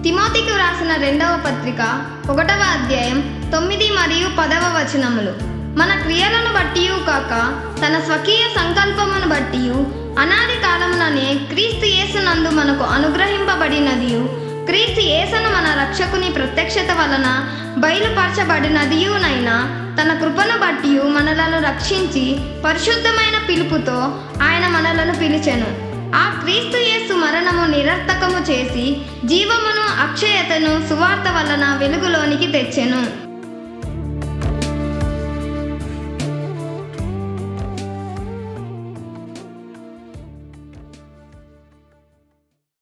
తిమోతికి వ్రాసిన రెండవ పత్రిక ఒకటవ అధ్యాయం తొమ్మిది మరియు పదవ వచనములు మన క్రియలను బట్టి కాక తన స్వకీయ సంకల్పమును బట్టి అనాది కాలముననే క్రీస్తు యేసునందు మనకు అనుగ్రహింపబడినదియు క్రీస్తు యేసను మన రక్షకుని ప్రత్యక్షత వలన బయలుపరచబడినదియునైనా తన కృపను బట్టి మనలను రక్షించి పరిశుద్ధమైన పిలుపుతో ఆయన మనలను పిలిచెను ఆ క్రీస్తు యేసు మరణము నిరర్థకము చేసి జీవమును అక్షయతను సువార్త వలన వెలుగులోనికి తెచ్చెను